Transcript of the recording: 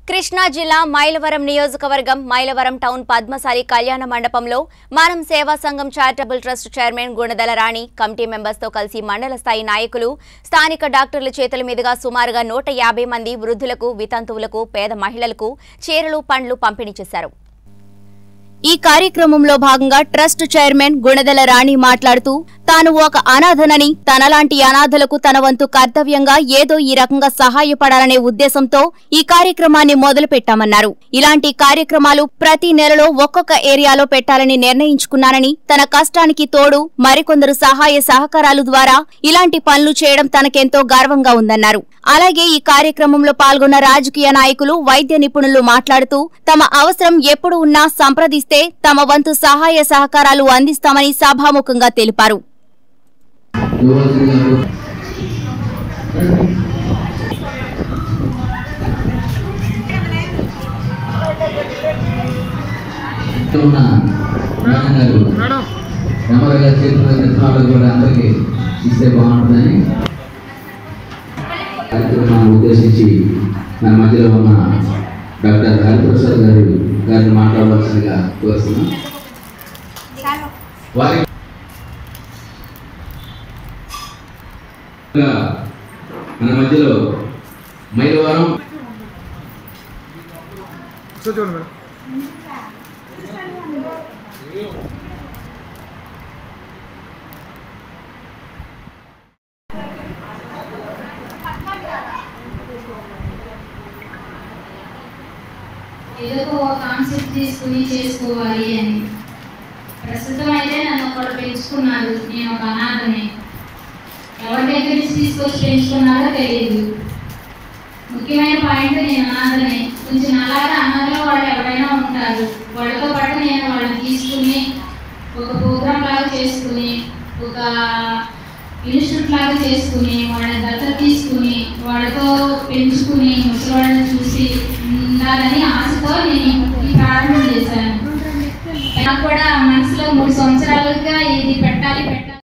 కృష్ణా జిల్లా మైలవరం నియోజకవర్గం మైలవరం టౌన్ పద్మశాలి కళ్యాణ మండపంలో మనం సేవా సంఘం charitable trust chairman Gunadala Rani committee మెంబర్స్తో కలిసి మండల స్థాయి నాయకులు స్థానిక డాక్టర్ల చేతుల మీదుగా సుమారుగా నూట యాభై మంది వృద్ధులకు వితంతువులకు పేద మహిళలకు చీరలు పండ్లు పంపిణీ చేశారు ఈ కార్యక్రమంలో భాగంగా ట్రస్ట్ చైర్మన్ గుణదల రాణి మాట్లాడుతూ తాను ఒక అనాథనని తనలాంటి అనాథలకు తన వంతు కర్తవ్యంగా ఏదో ఈ రకంగా సహాయపడాలనే ఉద్దేశంతో ఈ కార్యక్రమాన్ని మొదలుపెట్టామన్నారు ఇలాంటి కార్యక్రమాలు ప్రతి నెలలో ఒక్కొక్క ఏరియాలో పెట్టాలని నిర్ణయించుకున్నానని తన కష్టానికి తోడు మరికొందరు సహాయ సహకారాలు ద్వారా ఇలాంటి పనులు చేయడం తనకెంతో గర్వంగా ఉందన్నారు అలాగే ఈ కార్యక్రమంలో పాల్గొన్న రాజకీయ నాయకులు వైద్య నిపుణులు మాట్లాడుతూ తమ అవసరం ఎప్పుడు ఉన్నా సంప్రదిస్తే తమ వంతు సహాయ సహకారాలు అందిస్తామని సభాముఖంగా తెలిపారు యువశ్రీ గారు ఉన్న మేడం గారు రమణ గారి చేతుల విత్తనాలు కూడా అందరికీ ఇస్తే బాగుంటుందని కార్యక్రమాన్ని ఉద్దేశించి మన మధ్యలో ఉన్న డాక్టర్ హరిప్రసాద్ గారు గారిని మాట్లాడవలసిందిగా కోరుతున్నాం వారి మన మధ్యలో మైలవరం చూడండి మేడం ఏదో ఒక కాన్సెప్ట్ తీసుకుని చేసుకోవాలి అని ప్రస్తుతం అయితే నన్ను ఒకడు పెంచుకున్నారు నేను ఒక అనాథని ఎవరి దగ్గర నుంచి తీసుకొచ్చి పెంచుకున్నారో తెలియదు ముఖ్యమైన పాయింట్ నేను అనాథని కొంచెం అలాగే అనాథలో వాళ్ళు ఎవరైనా ఉంటారు వాళ్ళతో పాటు నేను వాళ్ళని తీసుకుని ఒక ప్రోగ్రామ్ లాగా చేసుకుని ఒక ఇన్స్టిట్యూట్ లాగా చేసుకుని వాళ్ళని దత్తత తీసుకుని వాళ్ళతో పెంచుకుని ముసలివాళ్ళని చూసి ఉండాలని ఆశతో నేను ఈ ప్రారంభం చేశాను నాకు కూడా మనసులో మూడు సంవత్సరాలుగా ఇది పెట్టాలి పెట్టాలి